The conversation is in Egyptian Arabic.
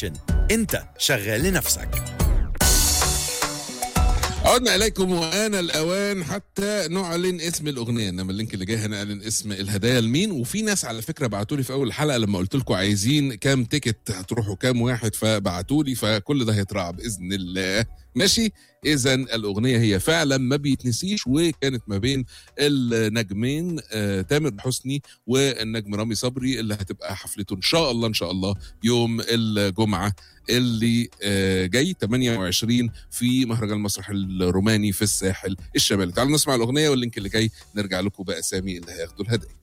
ستيشن انت شغال لنفسك عدنا اليكم وان الاوان حتى نعلن اسم الاغنيه انما اللينك اللي جاي هنعلن اسم الهدايا لمين وفي ناس على فكره بعتوا لي في اول الحلقه لما قلت لكم عايزين كام تيكت هتروحوا كام واحد فبعتوا لي فكل ده هيتراعى باذن الله ماشي اذا الاغنيه هي فعلا ما بيتنسيش وكانت ما بين النجمين آه تامر حسني والنجم رامي صبري اللي هتبقى حفلته ان شاء الله ان شاء الله يوم الجمعه اللي آه جاي 28 في مهرجان المسرح الروماني في الساحل الشمالي تعالوا نسمع الاغنيه واللينك اللي جاي نرجع لكم باسامي اللي هياخدوا الهدايا